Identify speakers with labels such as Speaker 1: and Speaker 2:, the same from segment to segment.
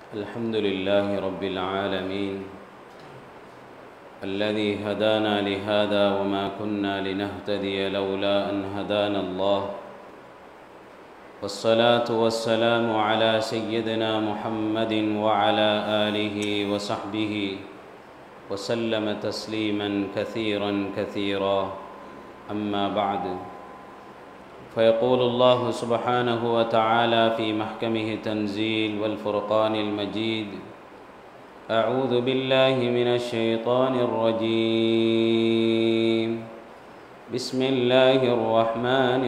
Speaker 1: الحمد لله رب العالمين الذي هدانا لهذا وما كنا لنهتدي لولا أن هدانا الله والصلاة والسلام على سيدنا محمد وعلى آله وصحبه وسلم تسليما كثيرا كثيرا أما بعد فيقول الله سبحانه وتعالى في محكمه تنزيل والفرقان المجيد أعوذ بالله من الشيطان الرجيم بسم الله الرحمن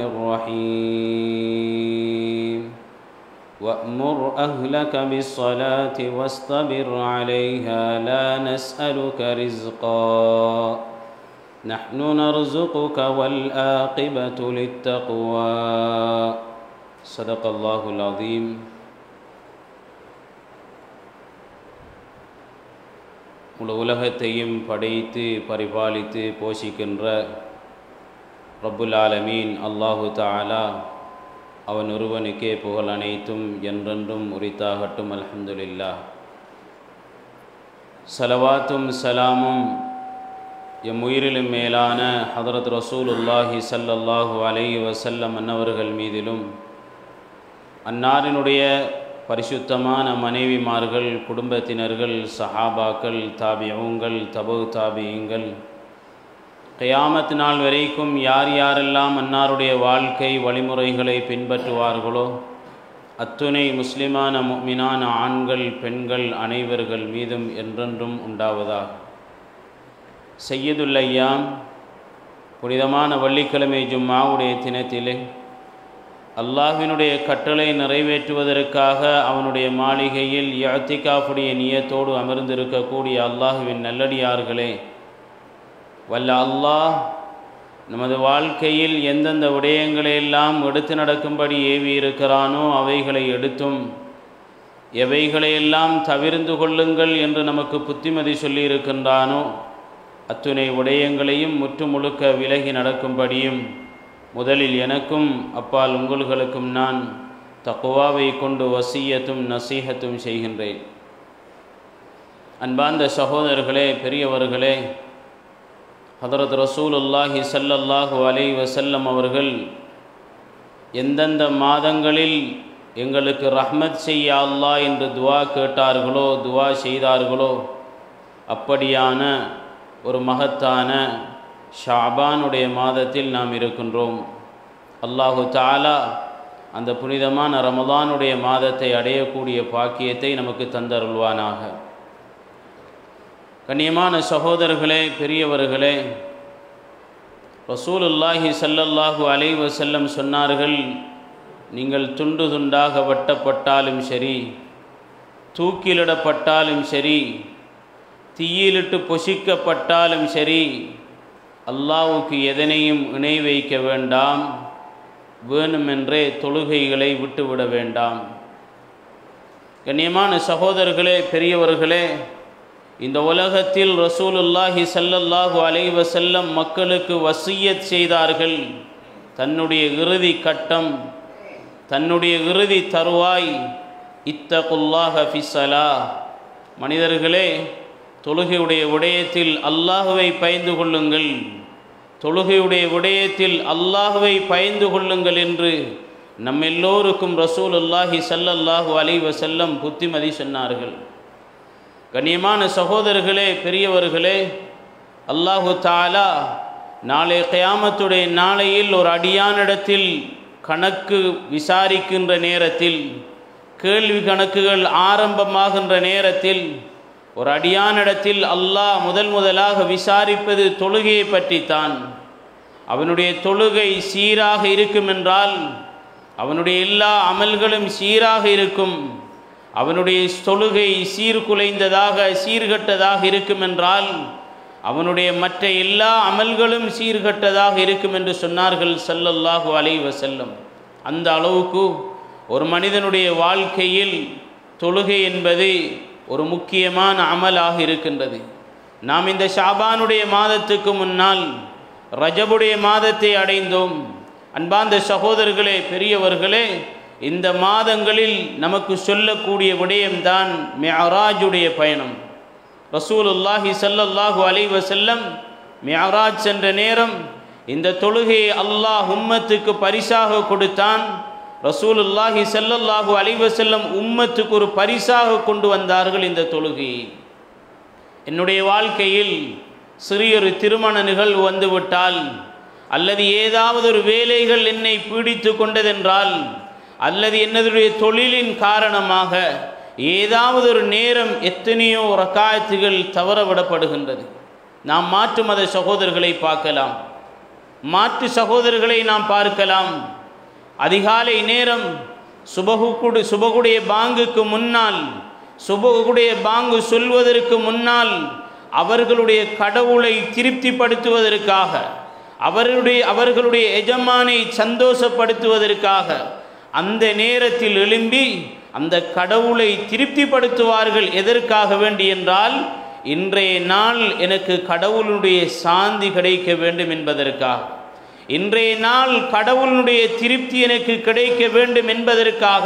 Speaker 1: الرحيم وأمر أهلك بالصلاة واصطبر عليها لا نسألك رزقا نحن نرزقك والآقبة للتقوى صدق الله العظيم முழு உலகத்தையும் படைத்து பரிபாலித்து போஷிக்கின்ற ரப்புல் ஆலமீன் அல்லாஹு தாலா அவன் ஒருவனுக்கே புகழ் அனைத்தும் என்றென்றும் உரித்தாகட்டும் அல்ஹம்துலில்லா சலவாத்தும் சலாமும் எம் உயிரிலும் மேலான ஹதரத் ரசூலுல்லாஹி சல்லல்லாஹு அலைஹி வசல்லம் அன்னவர்கள் மீதிலும் அன்னாரினுடைய பரிசுத்தமான மனைவிமார்கள் குடும்பத்தினர்கள் சஹாபாக்கள் தாபியங்கள் தபு தாபியங்கள் கயாமத் நாள் வரைக்கும் யார் யாரெல்லாம் அன்னாருடைய வாழ்க்கை வழிமுறைகளை பின்பற்றுவார்களோ அத்துணை முஸ்லிமான முக்மினான ஆண்கள் பெண்கள் அனைவர்கள் மீதும் என்றென்றும் உண்டாவதாக செய்யதுல்லையாம் புனிதமான வள்ளிக்கிழமை ஜும்மாவுடைய தினத்திலே அல்லாஹினுடைய கட்டளை நிறைவேற்றுவதற்காக அவனுடைய மாளிகையில் யாத்திகாஃபுடைய நியத்தோடு அமர்ந்திருக்கக்கூடிய அல்லாஹுவின் நல்லடியார்களே வல்ல அல்லாஹ் நமது வாழ்க்கையில் எந்தெந்த விடயங்களையெல்லாம் எடுத்து நடக்கும்படி ஏவி இருக்கிறானோ அவைகளை எடுத்தும் எவைகளையெல்லாம் தவிர்ந்து கொள்ளுங்கள் என்று நமக்கு புத்திமதி சொல்லியிருக்கின்றானோ அத்துணை விடயங்களையும் முற்று முழுக்க விலகி நடக்கும்படியும் முதலில் எனக்கும் அப்பால் உங்களுக்கும் நான் தக்குவாவை கொண்டு வசியத்தும் நசீகத்தும் செய்கின்றேன் அன்பார்ந்த சகோதரர்களே பெரியவர்களே ஹதரத் ரசூலுல்லாஹி சல்லல்லாஹு அலை வசல்லம் அவர்கள் எந்தெந்த மாதங்களில் எங்களுக்கு ரஹ்மத் செய்ய அல்லா என்று துவா கேட்டார்களோ துவா செய்தார்களோ அப்படியான ஒரு மகத்தான ஷாபானுடைய மாதத்தில் நாம் இருக்கின்றோம் அல்லாஹு தாலா அந்த புனிதமான ரமதானுடைய மாதத்தை அடையக்கூடிய பாக்கியத்தை நமக்கு தந்தருள்வானாக கண்ணியமான சகோதரர்களே பெரியவர்களே ரசூலுல்லாஹி சல்லல்லாஹு அலை வசல்லம் சொன்னார்கள் நீங்கள் துண்டு துண்டாக வெட்டப்பட்டாலும் சரி தூக்கிலிடப்பட்டாலும் சரி தீயிலிட்டு பொசிக்கப்பட்டாலும் சரி அல்லாவுக்கு எதனையும் இணை வைக்க வேண்டாம் வேணுமென்றே தொழுகைகளை விட்டுவிட வேண்டாம் கண்ணியமான சகோதரர்களே பெரியவர்களே இந்த உலகத்தில் ரசூலுல்லாஹி சல்லல்லாஹு அலைவ செல்லம் மக்களுக்கு வசியத் செய்தார்கள் தன்னுடைய இறுதி கட்டம் தன்னுடைய இறுதி தருவாய் இத்தகுல்லாஹ ஃபிசலா மனிதர்களே தொழுகையுடைய விடயத்தில் அல்லாஹுவை பயந்து கொள்ளுங்கள் தொழுகையுடைய விடயத்தில் அல்லாஹுவை பயந்து கொள்ளுங்கள் என்று நம் எல்லோருக்கும் ரசூல் அல்லாஹி சல்லல்லாஹு அலைவ செல்லம் புத்திமதி சொன்னார்கள் கண்ணியமான சகோதரர்களே பெரியவர்களே அல்லாஹு தாலா நாளை கயாமத்துடைய நாளையில் ஒரு அடியானிடத்தில் கணக்கு விசாரிக்கின்ற நேரத்தில் கேள்வி கணக்குகள் ஆரம்பமாகின்ற நேரத்தில் ஒரு அடியானிடத்தில் அல்லாஹ் முதல் முதலாக விசாரிப்பது தொழுகையை பற்றித்தான் அவனுடைய தொழுகை சீராக இருக்கும் என்றால் அவனுடைய எல்லா அமல்களும் சீராக இருக்கும் அவனுடைய தொழுகை சீர்குலைந்ததாக சீர்கட்டதாக இருக்கும் என்றால் அவனுடைய மற்ற எல்லா அமல்களும் சீர்கட்டதாக இருக்கும் என்று சொன்னார்கள் சல்லல்லாஹு அலை வசல்லம் அந்த அளவுக்கு ஒரு மனிதனுடைய வாழ்க்கையில் தொழுகை என்பது ஒரு முக்கியமான அமலாக இருக்கின்றது நாம் இந்த ஷாபானுடைய மாதத்துக்கு முன்னால் ரஜபுடைய மாதத்தை அடைந்தோம் அன்பார்ந்த சகோதரர்களே பெரியவர்களே இந்த மாதங்களில் நமக்கு சொல்லக்கூடிய விடயம்தான் மெஹராஜுடைய பயணம் ரசூலுல்லாஹி ஸல்லல்லாஹு அலைஹி வஸல்லம் மியராஜ் சென்ற நேரம் இந்த தொழுகையை அல்லாஹ் உம்மத்துக்கு பரிசாக கொடுத்தான் ரசூலுல்லாஹி ஸல்லல்லாஹு அலைஹி வஸல்லம் உம்மத்துக்கு ஒரு பரிசாக கொண்டு வந்தார்கள் இந்த தொழுகையை என்னுடைய வாழ்க்கையில் சிறியொரு திருமண நிகழ்வு வந்துவிட்டால் அல்லது ஏதாவது ஒரு வேலைகள் என்னை பீடித்து கொண்டதென்றால் அல்லது என்னதுடைய தொழிலின் காரணமாக ஏதாவது ஒரு நேரம் எத்தனையோ ரக்காயத்துகள் தவறவிடப்படுகின்றது நாம் மாற்று மத சகோதரர்களை பார்க்கலாம் மாற்று சகோதரர்களை நாம் பார்க்கலாம் அதிகாலை நேரம் சுபகுக்குடு சுபகுடைய பாங்குக்கு முன்னால் சுபகுடைய பாங்கு சொல்வதற்கு முன்னால் அவர்களுடைய கடவுளை திருப்திப்படுத்துவதற்காக அவர்களுடைய அவர்களுடைய எஜமானை சந்தோஷப்படுத்துவதற்காக அந்த நேரத்தில் எழும்பி அந்த கடவுளை திருப்திப்படுத்துவார்கள் எதற்காக வேண்டி என்றால் இன்றைய நாள் எனக்கு கடவுளுடைய சாந்தி கிடைக்க வேண்டும் என்பதற்காக இன்றைய நாள் கடவுளுடைய திருப்தி எனக்கு கிடைக்க வேண்டும் என்பதற்காக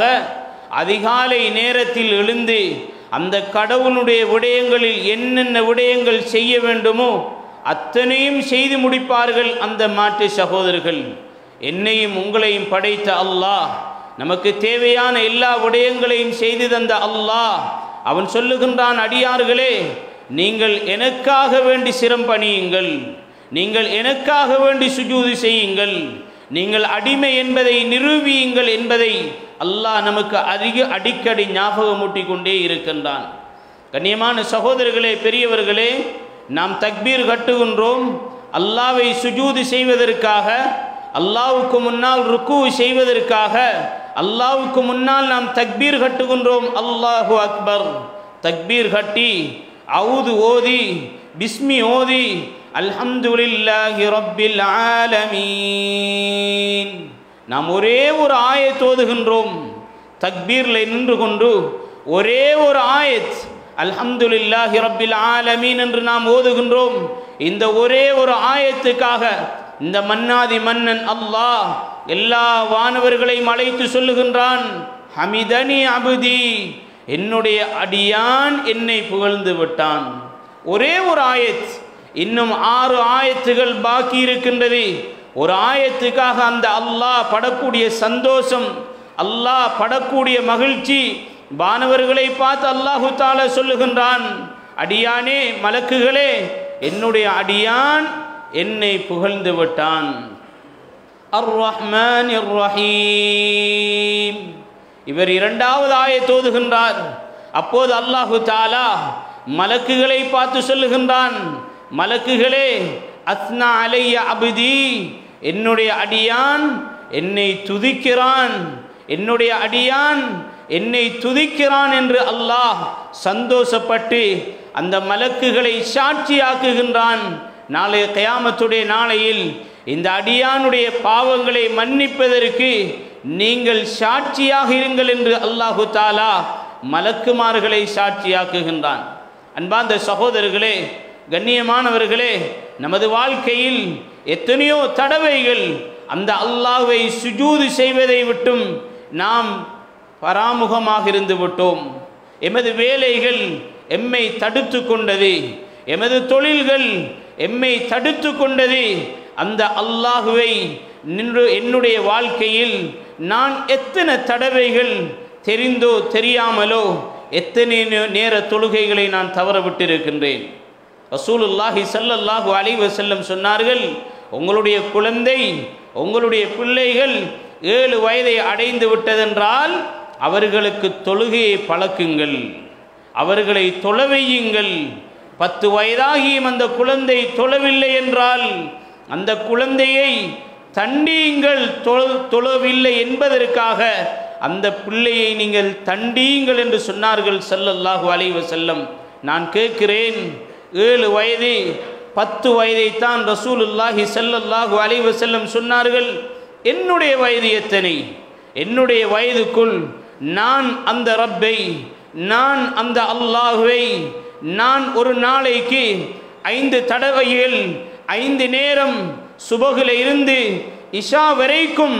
Speaker 1: அதிகாலை நேரத்தில் எழுந்து அந்த கடவுளுடைய விடயங்களில் என்னென்ன விடயங்கள் செய்ய வேண்டுமோ அத்தனையும் செய்து முடிப்பார்கள் அந்த மாட்டு சகோதரர்கள் என்னையும் உங்களையும் படைத்த அல்லாஹ் நமக்கு தேவையான எல்லா விடயங்களையும் செய்து தந்த அல்லாஹ் அவன் சொல்லுகின்றான் அடியார்களே நீங்கள் எனக்காக வேண்டி சிரம் பணியுங்கள் நீங்கள் எனக்காக வேண்டி சுஜூது செய்யுங்கள் நீங்கள் அடிமை என்பதை நிரூபியுங்கள் என்பதை அல்லாஹ் நமக்கு அதிக அடிக்கடி ஞாபகமூட்டி கொண்டே இருக்கின்றான் கண்ணியமான சகோதரர்களே பெரியவர்களே நாம் தக்பீர் கட்டுகின்றோம் அல்லாவை சுஜூது செய்வதற்காக அல்லாவுக்கு முன்னால் ருக்கு செய்வதற்காக அல்லாவுக்கு முன்னால் நாம் தக்பீர் கட்டுகின்றோம் அல்லாஹு அக்பர் தக்பீர் கட்டி அவுது ஓதி பிஸ்மி ஓதி அல்ஹம்துலில்லாஹி ரப்பில் ஆலமீன் நாம் ஒரே ஒரு ஆயத் ஓதுகின்றோம் தக்பீரில் நின்று கொண்டு ஒரே ஒரு ஆயத் அல்ஹம்துலில்லாஹி ரப்பில் ஆலமீன் என்று நாம் ஓதுகின்றோம் இந்த ஒரே ஒரு ஆயத்துக்காக இந்த மன்னாதி மன்னன் அல்லாஹ் எல்லா வானவர்களையும் அழைத்து சொல்லுகின்றான் ஹமிதனி அபுதி என்னுடைய அடியான் என்னை புகழ்ந்து விட்டான் ஒரே ஒரு ஆயத் இன்னும் ஆறு ஆயத்துகள் பாக்கி இருக்கின்றது ஒரு ஆயத்துக்காக அந்த அல்லாஹ் படக்கூடிய சந்தோஷம் அல்லாஹ் படக்கூடிய மகிழ்ச்சி வானவர்களை பார்த்து அல்லாஹு தாலா சொல்லுகின்றான் அடியானே மலக்குகளே என்னுடைய அடியான் என்னை புகழ்ந்து விட்டான் அர் ரஹ்மான் ரஹீம் இவர் இரண்டாவது ஆயத் ஓதுகின்றார் அப்போது அல்லாஹு தாலா மலக்குகளை பார்த்து சொல்லுகின்றான் மலக்குகளே அஸ்னா அலைய அபுதி என்னுடைய அடியான் என்னை துதிக்கிறான் என்னுடைய அடியான் என்னை துதிக்கிறான் என்று அல்லாஹ் சந்தோஷப்பட்டு அந்த மலக்குகளை சாட்சியாக்குகின்றான் நாளைய கயாமத்துடைய நாளையில் இந்த அடியானுடைய பாவங்களை மன்னிப்பதற்கு நீங்கள் சாட்சியாக இருங்கள் என்று அல்லாஹு தாலா மலக்குமார்களை சாட்சியாக்குகின்றான் அன்பார்ந்த சகோதரர்களே கண்ணியமானவர்களே நமது வாழ்க்கையில் எத்தனையோ தடவைகள் அந்த அல்லாஹ்வை சுஜூது செய்வதை விட்டும் நாம் பராமுகமாக இருந்து விட்டோம் எமது வேலைகள் எம்மை தடுத்து கொண்டது எமது தொழில்கள் எம்மை தடுத்து கொண்டது அந்த அல்லாஹுவை நின்று என்னுடைய வாழ்க்கையில் நான் எத்தனை தடவைகள் தெரிந்தோ தெரியாமலோ எத்தனை நே- நேர தொழுகைகளை நான் தவற விட்டிருக்கின்றேன் ரசூலுல்லாஹி ஸல்லல்லாஹு அலைஹி வஸல்லம் சொன்னார்கள் உங்களுடைய குழந்தை உங்களுடைய பிள்ளைகள் ஏழு வயதை அடைந்து விட்டதென்றால் அவர்களுக்கு தொழுகையை பழக்குங்கள் அவர்களை தொலைவையுங்கள் பத்து வயதாகியும் அந்த குழந்தை தொழவில்லை என்றால் அந்த குழந்தையை தண்டியுங்கள் தொழ- தொழவில்லை என்பதற்காக அந்த பிள்ளையை நீங்கள் தண்டியுங்கள் என்று சொன்னார்கள் ஸல்லல்லாஹு அலைஹி வஸல்லம் நான் கேட்கிறேன் ஏழு வயது பத்து வயதைத்தான் ரசூலுல்லாஹி ஸல்லல்லாஹு அலைஹி வஸல்லம் சொன்னார்கள் என்னுடைய வயது எத்தனை என்னுடைய வயதுக்குள் நான் அந்த ரப்பை நான் அந்த அல்லாஹுவை நான் ஒரு நாளைக்கு ஐந்து தடவைகள் ஐந்து நேரம் சுபகுல இருந்து இஷா வரைக்கும்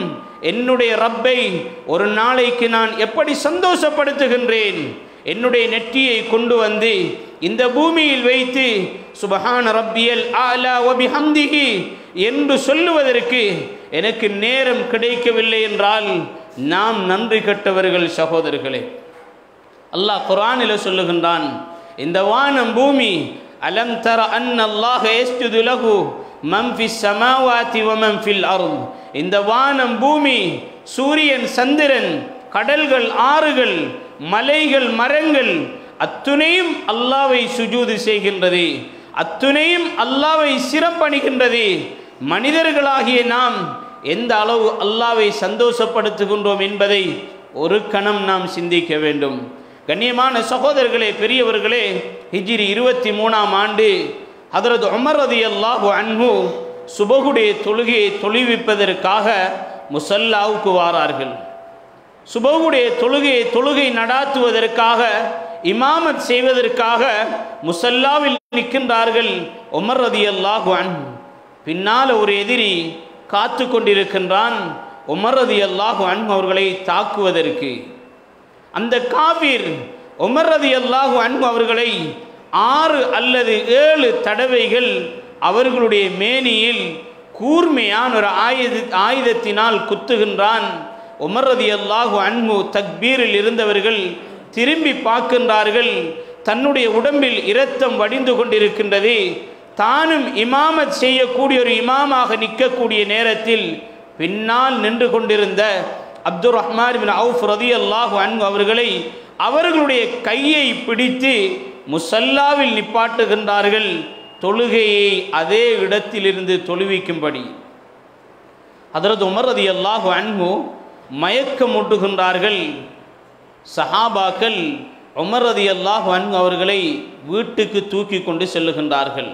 Speaker 1: என்னுடைய ரப்பை ஒரு நாளைக்கு நான் எப்படி சந்தோஷப்படுத்துகின்றேன் என்னுடைய நெற்றியை கொண்டு வந்து இந்த பூமியில் வைத்து சுபஹான ரப்பியல் ஆலா ஒபி ஹம்திஹி என்று சொல்லுவதற்கு எனக்கு நேரம் கிடைக்கவில்லை என்றால் நாம் நன்றி கட்டவர்கள் சகோதரர்களே அல்லாஹ் குரானில் சொல்லுகின்றான் இந்த வானம் பூமி அலம் தர அன் அல்லாஹ் எஸ்துது லகு மம் ஃபி சமாவாதி வமம் ஃபில் அருள் இந்த வானம் பூமி சூரியன் சந்திரன் கடல்கள் ஆறுகள் மலைகள் மரங்கள் அத்துணையும் அல்லாவை சுஜூது செய்கின்றது அத்துணையும் அல்லாவை சிறப்பணிகின்றது மனிதர்களாகிய நாம் எந்த அளவு அல்லாவை சந்தோஷப்படுத்துகின்றோம் என்பதை ஒரு கணம் நாம் சிந்திக்க வேண்டும் கண்ணியமான சகோதரர்களே பெரியவர்களே ஹிஜ்ரி இருபத்தி மூணாம் ஆண்டு ஹதரத் உமர் ரதி அல்லாஹு அன்ஹு சுபகுடைய தொழுகையை தொழுவிப்பதற்காக முசல்லாவுக்கு வாரார்கள் சுபகுடைய தொழுகையை தொழுகை நடாத்துவதற்காக இமாமத் செய்வதற்காக முசல்லாவில் நிற்கின்றார்கள் உமர் ரதி அல்லாஹு அன்ஹு பின்னால் ஒரு எதிரி காத்து கொண்டிருக்கின்றான் உமர் ரதி அல்லாஹு அன்ஹு அவர்களை தாக்குவதற்கு அந்த காபீர் உமர் ரதி அல்லாஹு அன்பு அவர்களை ஆறு அல்லது ஏழு தடவைகள் அவர்களுடைய மேனியில் கூர்மையான ஒரு ஆயுத ஆயுதத்தினால் குத்துகின்றான் உமர் ரதி அல்லாஹு அன்பு தக்பீரில் இருந்தவர்கள் திரும்பி பார்க்கின்றார்கள் தன்னுடைய உடம்பில் இரத்தம் வடிந்து கொண்டிருக்கின்றது தானும் இமாமத் செய்யக்கூடிய ஒரு இமாமாக நிற்கக்கூடிய நேரத்தில் பின்னால் நின்று கொண்டிருந்த அப்துல் ரஹ்மான் பின் அவுஃப் ரதி அல்லாஹு அன்பு அவர்களை அவர்களுடைய கையை பிடித்து முசல்லாவில் நிப்பாட்டுகின்றார்கள் தொழுகையை அதே இடத்திலிருந்து தொழுவிக்கும்படி அதரது உமர் ரதி அல்லாஹு அன்பு மயக்கமூட்டுகின்றார்கள் சஹாபாக்கள் உமர் ரதி அல்லாஹு அன்பு அவர்களை வீட்டுக்கு தூக்கி கொண்டு செல்லுகின்றார்கள்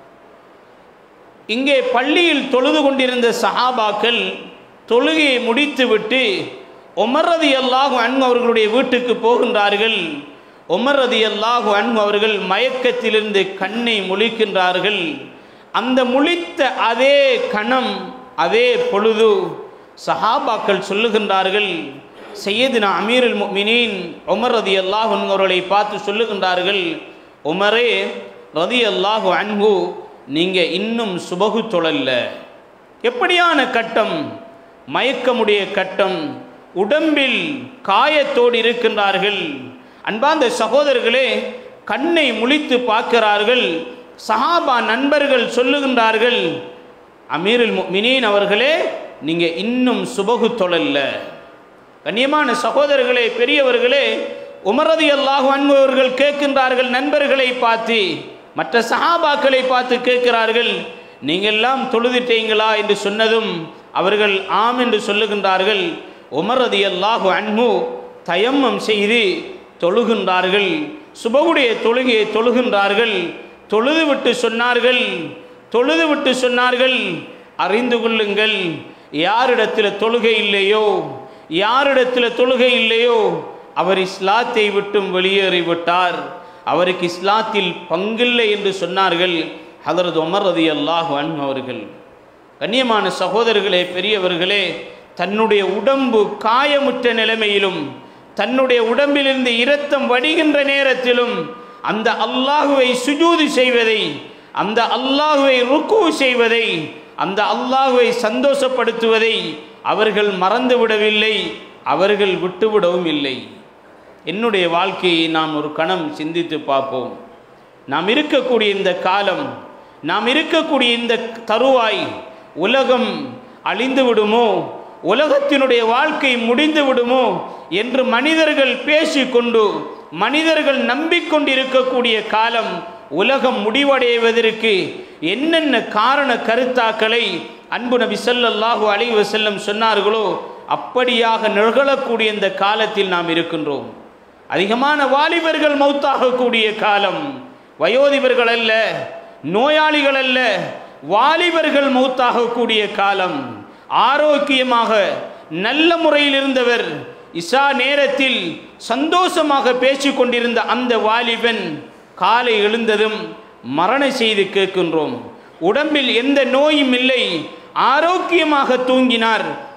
Speaker 1: இங்கே பள்ளியில் தொழுது கொண்டிருந்த சஹாபாக்கள் தொழுகையை முடித்துவிட்டு உமர் ரதி அல்லாஹு அன்பு அவர்களுடைய வீட்டுக்கு போகின்றார்கள் உமர் ரதி அல்லாஹு அன்பு அவர்கள் மயக்கத்திலிருந்து கண்ணை முழிக்கின்றார்கள் அந்த முழித்த அதே கணம் அதே பொழுது சஹாபாக்கள் சொல்லுகின்றார்கள் சையதுனா அமீருல் முஃமினீன் உமர் ரதி அல்லாஹ் அவர்களை பார்த்து சொல்லுகின்றார்கள் உமரே ரதி அல்லாஹு அன்பு நீங்கள் இன்னும் சுபகு தொழல்ல எப்படியான கட்டம் மயக்கமுடைய கட்டம் உடம்பில் காயத்தோடு இருக்கின்றார்கள் அன்பாந்த சகோதரர்களே கண்ணை முழித்து பார்க்கிறார்கள் சஹாபா நண்பர்கள் சொல்லுகின்றார்கள் அமீருல் மினீன் அவர்களே நீங்கள் இன்னும் சுபகு தொழல்ல கண்ணியமான சகோதரர்களே பெரியவர்களே உமரதி அல்லாஹ் அன்பவர்கள் கேட்கின்றார்கள் நண்பர்களை பார்த்து மற்ற சஹாபாக்களை பார்த்து கேட்கிறார்கள் நீங்கள்லாம் தொழுதிட்டீங்களா என்று சொன்னதும் அவர்கள் ஆம் என்று சொல்லுகின்றார்கள் உமர் ரதி அல்லாஹு அன்மு தயம்மம் செய்து தொழுகின்றார்கள் சுபகுடைய தொழுகையை தொழுகின்றார்கள் தொழுது விட்டு சொன்னார்கள் தொழுது விட்டு சொன்னார்கள் அறிந்து கொள்ளுங்கள் யாரிடத்தில் தொழுகை இல்லையோ யாரிடத்தில் தொழுகை இல்லையோ அவர் இஸ்லாத்தை விட்டும் வெளியேறிவிட்டார் அவருக்கு இஸ்லாத்தில் பங்கில்லை என்று சொன்னார்கள் ஹதரத் உமர் ரதி அல்லாஹு அன் அவர்கள் கண்ணியமான சகோதரர்களே பெரியவர்களே தன்னுடைய உடம்பு காயமுற்ற நிலைமையிலும் தன்னுடைய உடம்பிலிருந்து இரத்தம் வடிகின்ற நேரத்திலும் அந்த அல்லாஹுவை சுஜூது செய்வதை அந்த அல்லாஹுவை ருக்கு செய்வதை அந்த அல்லாஹுவை சந்தோஷப்படுத்துவதை அவர்கள் மறந்துவிடவில்லை அவர்கள் விட்டுவிடவும் இல்லை என்னுடைய வாழ்க்கையை நாம் ஒரு கணம் சிந்தித்து பார்ப்போம் நாம் இருக்கக்கூடிய இந்த காலம் நாம் இருக்கக்கூடிய இந்த தருவாய் உலகம் அழிந்து விடுமோ உலகத்தினுடைய வாழ்க்கை முடிந்து விடுமோ என்று மனிதர்கள் பேசிக்கொண்டு மனிதர்கள் நம்பிக்கொண்டிருக்கக்கூடிய காலம் உலகம் முடிவடைவதற்கு என்னென்ன காரண கருத்தாக்களை அன்பு நபி ஸல்லல்லாஹு அலைஹி வஸல்லம் சொன்னார்களோ அப்படியாக நிகழக்கூடிய இந்த காலத்தில் நாம் இருக்கின்றோம் அதிகமான வாலிபர்கள் மௌத்தாகக்கூடிய காலம் வயோதிபர்கள் அல்ல நோயாளிகள் அல்ல வாலிபர்கள் மௌத்தாகக்கூடிய காலம் ஆரோக்கியமாக நல்ல முறையில் இருந்தவர் இஷா நேரத்தில் சந்தோஷமாக பேசிக் கொண்டிருந்த அந்த வாலிபன் காலை எழுந்ததும் மரண செய்து கேட்கின்றோம் உடம்பில் எந்த நோயும் இல்லை ஆரோக்கியமாக தூங்கினார்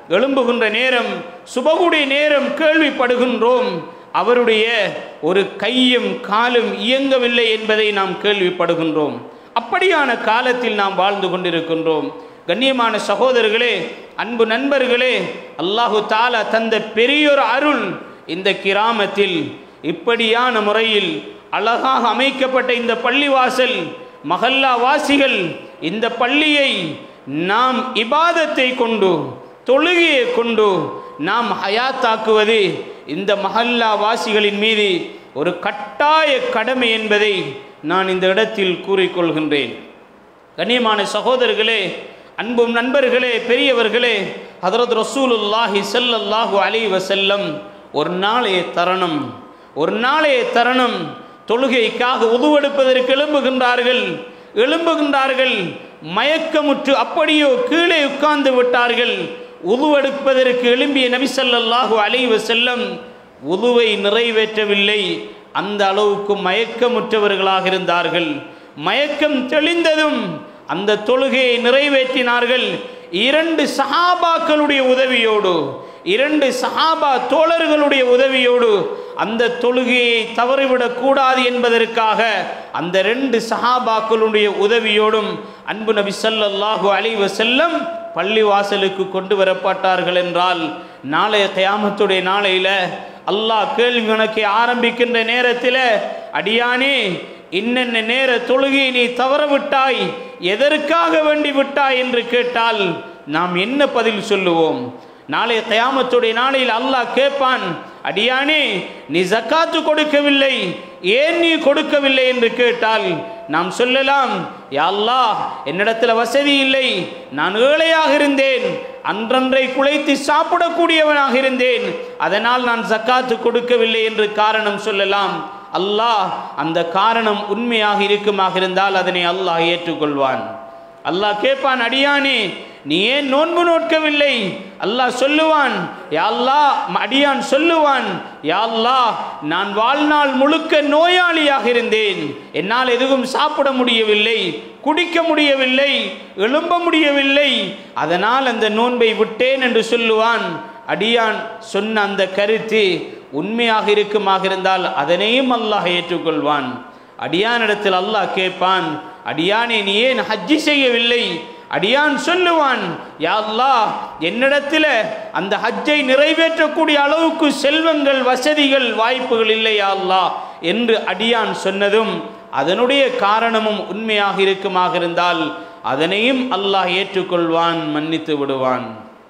Speaker 1: எழும்புகின்ற நேரம் சுபகுடைய நேரம் கேள்விப்படுகின்றோம் அவருடைய ஒரு கையும் காலும் இயங்கவில்லை என்பதை நாம் கேள்விப்படுகின்றோம் அப்படியான காலத்தில் நாம் வாழ்ந்து கொண்டிருக்கின்றோம் கண்ணியமான சகோதரர்களே அன்பு நண்பர்களே அல்லாஹு தாலா தந்த பெரியோர் அருள் இந்த கிராமத்தில் இப்படியான முறையில் அழகாக அமைக்கப்பட்ட இந்த பள்ளிவாசல் மஹல்லா வாசிகள் இந்த பள்ளியை நாம் இபாதத்தை கொண்டு தொழுகையை கொண்டு நாம் ஹயாத்தாக்குவது இந்த மஹல்லா வாசிகளின் மீது ஒரு கட்டாய கடமை என்பதை நான் இந்த இடத்தில் கூறிக்கொள்கின்றேன் கண்ணியமான சகோதரர்களே அன்பும் நண்பர்களே பெரியவர்களே ஹதரத் ரசூலுல்லாஹி ஸல்லல்லாஹு அலைஹி வஸல்லம் ஒரு நாளைய தருணம் ஒரு நாளைய தருணம் தொழுகைக்காக உதுவெடுப்பதற்கு எழும்புகின்றார்கள் எழும்புகின்றார்கள் மயக்கமுற்று அப்படியோ கீழே உட்கார்ந்து விட்டார்கள் உதுவெடுப்பதற்கு எழும்பிய நபி ஸல்லல்லாஹு அலைஹி வஸல்லம் உதுவை நிறைவேற்றவில்லை அந்த அளவுக்கு மயக்கமுற்றவர்களாக இருந்தார்கள் மயக்கம் தெளிந்ததும் அந்த தொழுகையை நிறைவேற்றினார்கள் இரண்டு சஹாபாக்களுடைய உதவியோடு இரண்டு சஹாபா தோழர்களுடைய உதவியோடு அந்த தொழுகையை தவறிவிடக் கூடாது என்பதற்காக அந்த ரெண்டு சஹாபாக்களுடைய உதவியோடும் அன்பு நபி ஸல்லல்லாஹு அலைஹி வஸல்லம் பள்ளி வாசலுக்கு கொண்டு வரப்பட்டார்கள் என்றால் நாளைய கயாமத்துடைய நாளையில அல்லாஹ் கேள்வி கணக்கை ஆரம்பிக்கின்ற நேரத்தில் அடியானே இன்னென்ன நேர தொழுகையை நீ தவற விட்டாய் எதற்காக வேண்டி விட்டாய் என்று கேட்டால் நாம் என்ன பதில் சொல்லுவோம் நாளைய கயாமத்துடைய நாளையில் அல்லாஹ் கேட்பான் அடியானே நீ ஜக்காத்து கொடுக்கவில்லை ஏன் நீ கொடுக்கவில்லை என்று கேட்டால் நாம் சொல்லலாம் யா அல்லாஹ் என்னிடத்தில் வசதி இல்லை நான் ஏழையாக இருந்தேன் அன்றன்றை குலைத்து சாப்பிடக்கூடியவனாக இருந்தேன் அதனால் நான் ஜக்காத்து கொடுக்கவில்லை என்று காரணம் சொல்லலாம் அல்லாஹ் அந்த காரணம் உண்மையாக இருக்குமாக இருந்தால் அதனை அல்லாஹ் ஏற்றுக்கொள்வான் அல்லாஹ் கேட்பான் அடியானே நீ ஏன் நோன்பு நோட்கவில்லை அல்லாஹ் சொல்லுவான் யா அல்லாஹ் அடியான் சொல்லுவான் யா அல்லாஹ் நான் வாழ்நாள் முழுக்க நோயாளியாக இருந்தேன் என்னால் எதுவும் சாப்பிட முடியவில்லை குடிக்க முடியவில்லை எழும்ப முடியவில்லை அதனால் அந்த நோன்பை விட்டேன் என்று சொல்லுவான் அடியான் சொன்ன அந்த கருத்து உண்மையாக இருக்குமாக இருந்தால் அதனையும் அல்லாஹ் ஏற்றுக்கொள்வான் அடியானிடத்தில் அல்லாஹ் கேட்பான் அடியானே நீ ஏன் ஹஜ்ஜி செய்யவில்லை அடியான் சொல்லுவான் யா அல்லாஹ் என்னிடத்தில் அந்த ஹஜ்ஜை நிறைவேற்றக்கூடிய அளவுக்கு செல்வங்கள் வசதிகள் வாய்ப்புகள் இல்லை யா அல்லாஹ் என்று அடியான் சொன்னதும் அதனுடைய காரணமும் உண்மையாக இருக்குமாக இருந்தால் அதனையும் அல்லாஹ் ஏற்றுக்கொள்வான் மன்னித்து விடுவான்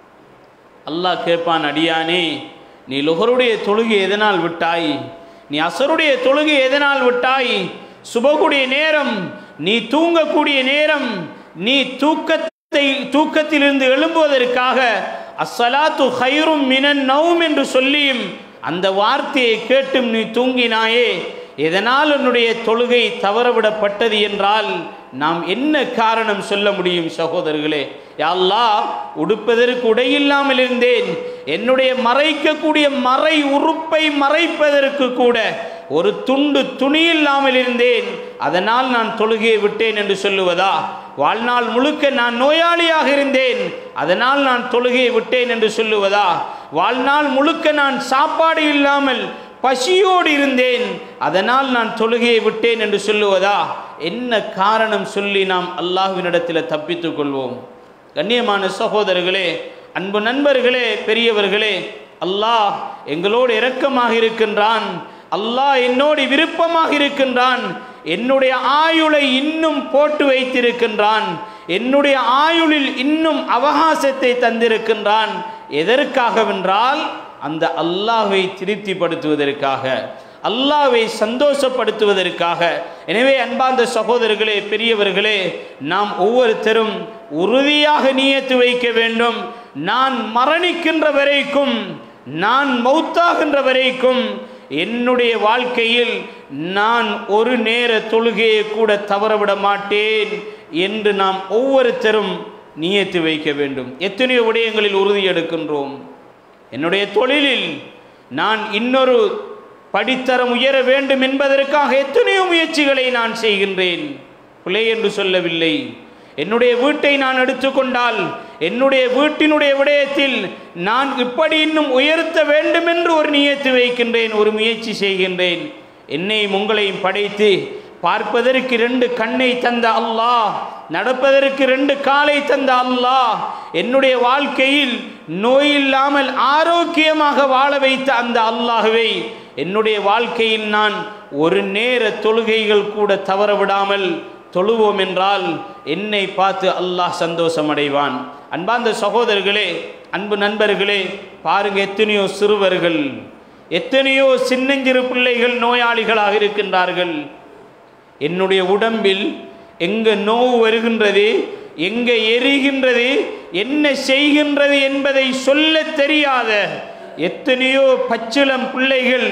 Speaker 1: அல்லாஹ் கேட்பான் அடியானே நீ லுகருடைய தொழுகை எதனால் விட்டாய் நீ அசருடைய தொழுகை எதனால் விட்டாய் சுபகுடைய நேரம் நீ தூங்கக்கூடிய நேரம் நீ தூக்கத்தை தூக்கத்திலிருந்து எழும்புவதற்காக அஸ்ஸலாத்து ஹைரும் மினன் நவும் என்று சொல்லியும் அந்த வார்த்தையை கேட்டும் நீ தூங்கினாயே எதனால் உன்னுடைய தொழுகை தவறவிடப்பட்டது என்றால் நாம் என்ன காரணம் சொல்ல முடியும் சகோதரர்களே யாழ்லா உடுப்பதற்கு உடையில்லாமல் இருந்தேன் என்னுடைய மறைக்கக்கூடிய மறை உறுப்பை மறைப்பதற்கு கூட ஒரு துண்டு துணி இல்லாமல் இருந்தேன் அதனால் நான் தொழுகையை விட்டேன் என்று சொல்லுவதா வாழ்நாள் முழுக்க நான் நோயாளியாக இருந்தேன் அதனால் நான் தொழுகையை விட்டேன் என்று சொல்லுவதா வாழ்நாள் முழுக்க நான் சாப்பாடு இல்லாமல் பசியோடு இருந்தேன் அதனால் நான் தொழுகையை விட்டேன் என்று சொல்லுவதா என்ன காரணம் சொல்லி நாம் அல்லாஹ்வினிடத்தில் தப்பித்துக் கொள்வோம் கண்ணியமான சகோதரர்களே அன்பு நண்பர்களே பெரியவர்களே அல்லாஹ் எங்களோடு இரக்கமாக இருக்கின்றான் அல்லாஹ் என்னோடு விருப்பமாக இருக்கின்றான் என்னுடைய ஆயுளை இன்னும் போட்டு வைத்திருக்கின்றான் என்னுடைய ஆயுளில் இன்னும் அவகாசத்தை தந்திருக்கின்றான் எதற்காகவென்றால் அந்த அல்லாஹை திருப்திப்படுத்துவதற்காக அல்லாவை சந்தோஷப்படுத்துவதற்காக எனவே அன்பார்ந்த சகோதரர்களே பெரியவர்களே நாம் ஒவ்வொருத்தரும் உறுதியாக நியத்து வைக்க வேண்டும் நான் மரணிக்கின்ற வரைக்கும் நான் மௌத்தாகின்ற வரைக்கும் என்னுடைய வாழ்க்கையில் நான் ஒரு நேர தொழுகையை கூட தவறவிட மாட்டேன் என்று நாம் ஒவ்வொருத்தரும் நியத்து வைக்க வேண்டும் எத்தனையோ விடயங்களில் உறுதி எடுக்கின்றோம் என்னுடைய தொழிலில் நான் இன்னொரு படித்தரம் உயர வேண்டும் என்பதற்காக எத்தனையோ முயற்சிகளை நான் செய்கின்றேன் பிழை என்று சொல்லவில்லை என்னுடைய வீட்டை நான் எடுத்துக்கொண்டால் என்னுடைய வீட்டினுடைய விடயத்தில் நான் இப்படி இன்னும் உயர்த்த வேண்டும் என்று ஒரு நியத்து வைக்கின்றேன் ஒரு முயற்சி செய்கின்றேன் என்னையும் உங்களையும் படைத்து பார்ப்பதற்கு ரெண்டு கண்ணை தந்த அல்லாஹ் நடப்பதற்கு ரெண்டு காலை தந்த அல்லாஹ் என்னுடைய வாழ்க்கையில் நோயில்லாமல் ஆரோக்கியமாக வாழ வைத்த அந்த அல்லாஹுவை என்னுடைய வாழ்க்கையில் நான் ஒரு நேர தொழுகைகள் கூட தவற விடாமல் தொழுவோம் என்றால் என்னை பார்த்து அல்லாஹ் சந்தோஷம் அடைவான் அன்பார்ந்த சகோதரர்களே அன்பு நண்பர்களே பாருங்க எத்தனையோ சிறுவர்கள் எத்தனையோ சின்னஞ்சிறு பிள்ளைகள் நோயாளிகளாக இருக்கின்றார்கள் என்னுடைய உடம்பில் எங்க நோவு வருகின்றது எங்க எரிகின்றது என்ன செய்கின்றது என்பதை சொல்ல தெரியாத எத்தனையோ பச்சிளம் பிள்ளைகள்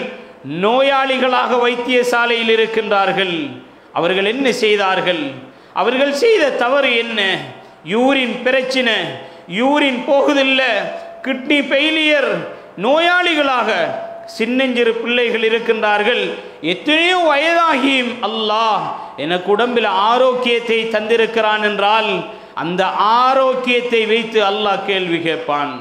Speaker 1: நோயாளிகளாக வைத்தியசாலையில் இருக்கின்றார்கள் அவர்கள் என்ன செய்தார்கள் அவர்கள் செய்த தவறு என்ன யூரின் பிரச்சனை யூரின் போகுதில்ல கிட்னி ஃபெயிலியர் நோயாளிகளாக சின்னஞ்சிறு பிள்ளைகள் இருக்கின்றார்கள் எத்தனையோ வயதாகியும் அல்லாஹ் எனக்கு உடம்பில் ஆரோக்கியத்தை தந்திருக்கிறான் என்றால் அந்த ஆரோக்கியத்தை வைத்து அல்லாஹ் கேள்வி கேட்பான்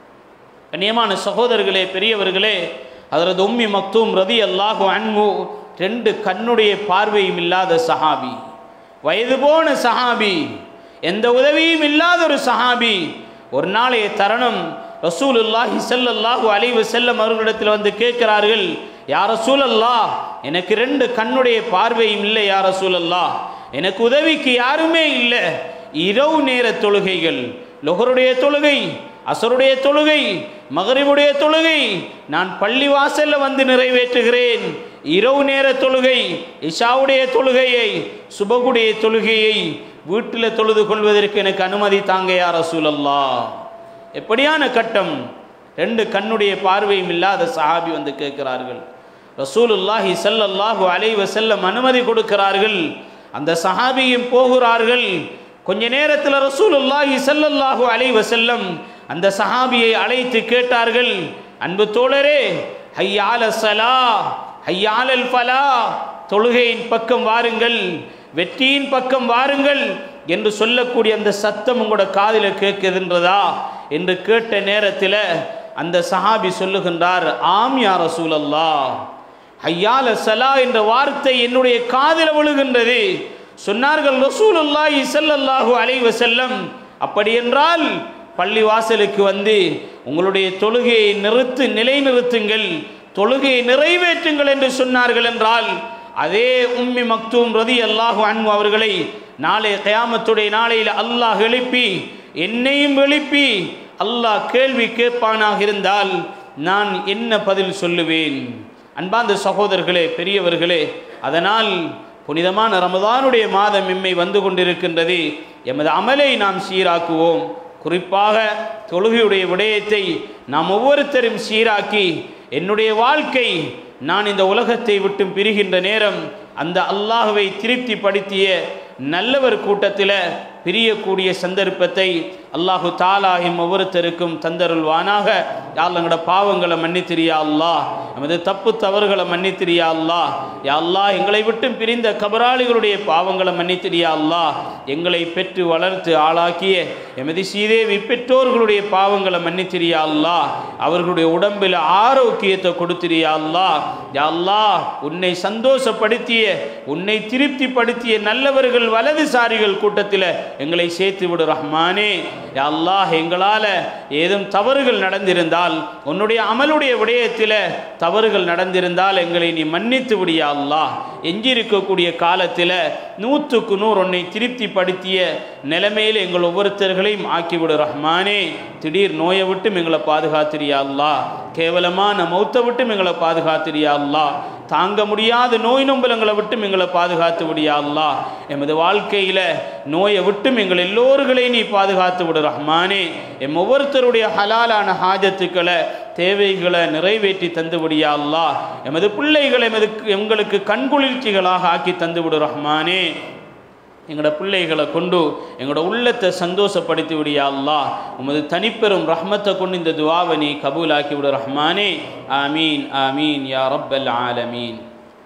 Speaker 1: கண்ணியமான சகோதரர்களே பெரியவர்களே அதரது உம்மி மக்தூம் ரதி அல்லாஹு அன்மு ரெண்டு கண்ணுடைய பார்வையும் இல்லாத சஹாபி வயது போன சஹாபி எந்த உதவியும் இல்லாத ஒரு சஹாபி ஒரு நாளைய தருணம் ரசூலுல்லாஹி ஸல்லல்லாஹு அலைஹி வஸல்லம் அவர்களிடத்தில் வந்து கேட்கிறார்கள் யா ரசூலல்லாஹ் எனக்கு ரெண்டு கண்ணுடைய பார்வையும் இல்லை யா ரசூலல்லாஹ் எனக்கு உதவிக்கு யாருமே இல்லை இரவு நேர தொழுகைகள் லொஹருடைய தொழுகை அசருடைய தொழுகை மகரிபுடைய தொழுகை நான் பள்ளி வாசல்ல வந்து நிறைவேற்றுகிறேன் இரவு நேர தொழுகை இஷாவுடைய தொழுகையை சுபகுடைய தொழுகையை வீட்டில் தொழுது கொள்வதற்கு எனக்கு அனுமதி தாங்க யா ரசூலல்லா எப்படியான கட்டம் ரெண்டு கண்ணுடைய பார்வையும் இல்லாத சஹாபி வந்து கேட்கிறார்கள் ரசூலுல்லாஹி ஸல்லல்லாஹு அலைஹி வஸல்லம் அனுமதி கொடுக்கிறார்கள் அந்த சஹாபியும் போகிறார்கள் கொஞ்ச நேரத்தில் ரசூலுல்லாஹி ஸல்லல்லாஹு அலைஹி வஸல்லம் அந்த சஹாபியை அழைத்து கேட்டார்கள் அன்பு தோழரே ஹையால சலா ஹையாலல் ஃபலா தொழுகையின் பக்கம் வாருங்கள் வெற்றியின் பக்கம் வாருங்கள் என்று சொல்லக்கூடிய அந்த சத்தம் உங்களோட காதில் கேட்குதுன்றதா என்று கேட்ட நேரத்தில் அந்த சஹாபி சொல்லுகின்றார் ஆம் யா ரசூலல்லா ஹையால சலா என்ற வார்த்தை என்னுடைய காதில் விழுகின்றது சொன்னார்கள் ரசூலுல்லாஹி ஸல்லல்லாஹு அலைஹி வஸல்லம் அப்படி என்றால் பள்ளி வாசலுக்கு வந்து உங்களுடைய தொழுகையை நிறுத்து நிலைநிறுத்துங்கள் தொழுகையை நிறைவேற்றுங்கள் என்று சொன்னார்கள் என்றால் அதே உம்மி மக்தூம் ரதி அல்லாஹு அன்பு அவர்களை நாளை கயாமத்துடைய நாளையில் அல்லாஹ் எழுப்பி என்னையும் எழுப்பி அல்லாஹ் கேள்வி கேட்பானாக இருந்தால் நான் என்ன பதில் சொல்லுவேன் அன்பார்ந்த சகோதரர்களே பெரியவர்களே அதனால் புனிதமான ரமதானுடைய மாதம் எம்மை வந்து கொண்டிருக்கின்றது எமது அமலை நாம் சீராக்குவோம் குறிப்பாக தொழுகையுடைய விடயத்தை நாம் ஒவ்வொருத்தரும் சீராக்கி என்னுடைய வாழ்க்கை நான் இந்த உலகத்தை விட்டு பிரிகின்ற நேரம் அந்த அல்லாஹுவை திருப்திப்படுத்திய நல்லவர் கூட்டத்தில் பிரியக்கூடிய சந்தர்ப்பத்தை அல்லாஹு தாலாஹிம் ஒவ்வொருத்தருக்கும் தந்தருள்வானாக யாழ்லங்களோட பாவங்களை மன்னித்திரியா அல்லாஹ் நமது தப்பு தவறுகளை மன்னித்திரியா அல்லாஹ் யா அல்லாஹ் எங்களை விட்டு பிரிந்த கபராளிகளுடைய பாவங்களை மன்னித்திரியா அல்லாஹ் எங்களை பெற்று வளர்த்து ஆளாக்கிய எமது சீதேவி பெற்றோர்களுடைய பாவங்களை மன்னித்திரியா அல்லாஹ் அவர்களுடைய உடம்பில் ஆரோக்கியத்தை கொடுத்திரியா அல்லாஹ் யா அல்லாஹ் உன்னை சந்தோஷப்படுத்திய உன்னை திருப்திப்படுத்திய நல்லவர்கள் வலதுசாரிகள் கூட்டத்தில் எங்களை சேர்த்து விடு ரஹ்மானே யா அல்லாஹ் எங்களால் ஏதும் தவறுகள் நடந்திருந்தால் உன்னுடைய அமலுடைய விடயத்தில் தவறுகள் நடந்திருந்தால் எங்களை நீ மன்னித்து விடியா அல்லாஹ் எஞ்சியிருக்கக்கூடிய காலத்தில் நூற்றுக்கு நூறு உன்னை திருப்திப்படுத்திய நிலைமையில் எங்கள் ஒவ்வொருத்தர்களையும் ஆக்கிவிடு ரஹ்மானே திடீர் நோயை விட்டும் எங்களை பாதுகாத்திரியா அல்லாஹ் கேவலமான மௌத்தை விட்டும் எங்களை பாதுகாத்திரியா அல்லாஹ் தாங்க முடியாத நோய் நொம்பலங்களை விட்டும் எங்களை பாதுகாத்து விடியா அல்லாஹ் எமது வாழ்க்கையில் நோயை விட்டும் எங்கள் எல்லோர்களையும் நீ பாதுகாத்து விடு ரஹ்மானே எம் ஒவ்வொருத்தருடைய ஹலாலான ஹாஜத்துக்களை தேவைகளை நிறைவேற்றி தந்து விடியா அல்லாஹ் எமது பிள்ளைகளை எமது எங்களுக்கு கண்குளிர்ச்சிகளாக ஆக்கி தந்து விடு ரஹ்மானே எங்களோட பிள்ளைகளை கொண்டு எங்களோட உள்ளத்தை சந்தோஷப்படுத்தி விடியா அல்லாஹ் உமது தனிப்பெரும் ரஹ்மத்தை கொண்டு இந்த துவாவை நீ கபூலாக்கி விடு ரஹ்மானே ஆமீன் ஆமீன் யா ரப்பல் ஆலமீன்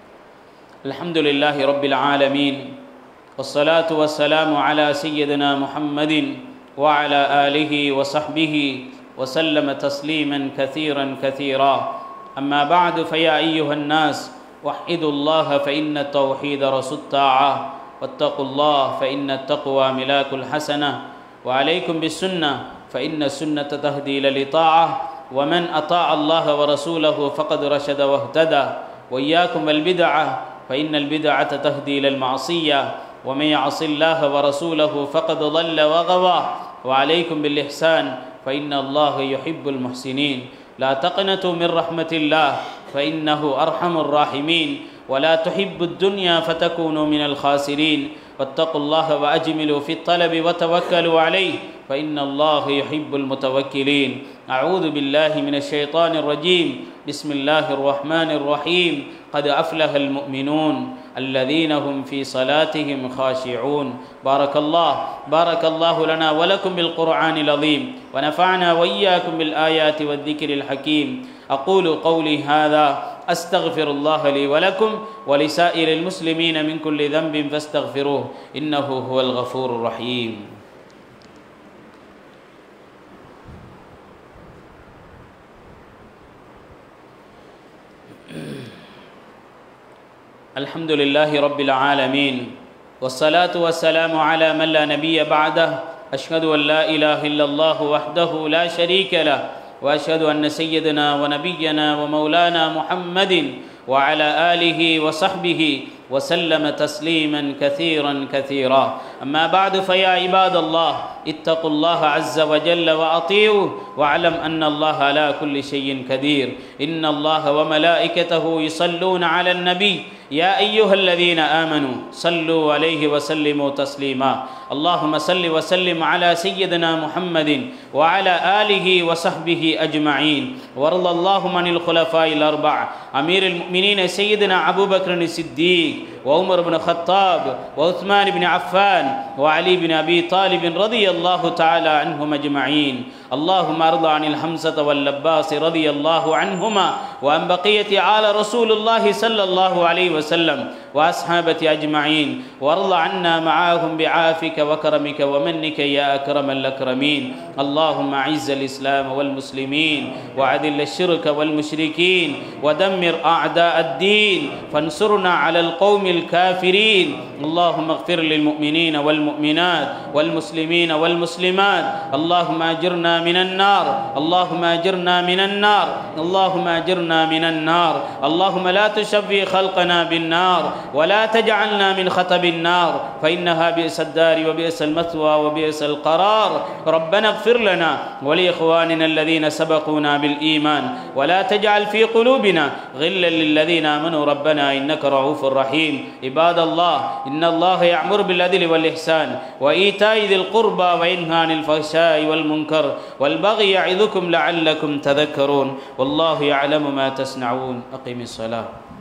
Speaker 1: الحمد لله رب العالمين والصلاة والسلام على سيدنا محمد وعلى آله وصحبه وسلم تسليما كثيرا كثيرا أما بعد فيا أيها الناس وحدوا الله فإن التوحيد رسول الطاعة واتقوا الله فإن التقوى ملاك الحسنة وعليكم بالسنة فإن السنة تهدي إلى الإطاعة ومن أطاع الله ورسوله فقد رشد واهتدى وإياكم والبدعة فإن البدعة تهدي إلى المعصية ومن يعص الله ورسوله فقد ضل وغوى وعليكم بالإحسان فإن الله يحب المحسنين لا تقنطوا من رحمة الله فإنه أرحم الراحمين ولا تحبوا الدنيا فتكونوا من الخاسرين واتقوا الله وأجملوا في الطلب وتوكلوا عليه فإن الله يحب المتوكلين أعوذ بالله من الشيطان الرجيم بسم الله الرحمن الرحيم قد أفلح المؤمنون الذين هم في صلاتهم خاشعون بارك الله بارك الله لنا ولكم بالقرآن العظيم ونفعنا وإياكم بالآيات والذكر الحكيم أقول قولي هذا أستغفر الله لي ولكم ولسائر المسلمين من كل ذنب فاستغفروه إنه هو الغفور الرحيم الحمد لله رب العالمين والصلاة والسلام على من لا نبي بعده أشهد أن لا إله إلا الله وحده لا شريك له وأشهد أن سيدنا ونبينا ومولانا محمد وعلى آله وصحبه وسلم تسليما كثيرا كثيرا أما بعد فيا عباد الله اتقوا الله عز وجل وأطيعوه واعلم أن الله على كل شيء قدير إن الله وملائكته يصلون على النبي يا أيها الذين آمنوا صلوا عليه وسلموا تسليما اللهم صل وسلم على سيدنا محمد وعلى آله وصحبه أجمعين وارض اللهم عن الخلفاء الأربع أمير المؤمنين سيدنا أبو بكر الصديق وعمر بن الخطاب وعثمان بن عفان وعلي بن أبي طالب رضي الله تعالى عنهم أجمعين اللهم ارض عن الحمزة واللباس رضي الله عنهما وعن بقية آل رسول الله صلى الله عليه وسلم وأصحابة أجمعين وارض عنا معاهم بعافك وكرمك ومنك يا أكرم الأكرمين اللهم أعز الإسلام والمسلمين وعذل الشرك والمشركين ودمر أعداء الدين فانصرنا على القوم الكافرين اللهم اغفر للمؤمنين والمؤمنات والمسلمين والمسلمات اللهم أجرنا من النار اللهم أجرنا من النار اللهم أجرنا من النار اللهم لا تشفي خلقنا بالنار ولا تجعلنا من خطب النار فإنها بئس الدار وبئس المثوى وبئس القرار ربنا اغفر لنا ولإخواننا الذين سبقونا بالإيمان ولا تجعل في قلوبنا غلا للذين آمنوا ربنا إنك رؤوف رحيم عباد الله إن الله يأمر بالعدل والإحسان وإيتاء ذي القربى وينهى عن الفحشاء والمنكر والبغي يعظكم لعلكم تذكرون والله يعلم ما تصنعون أقم الصلاة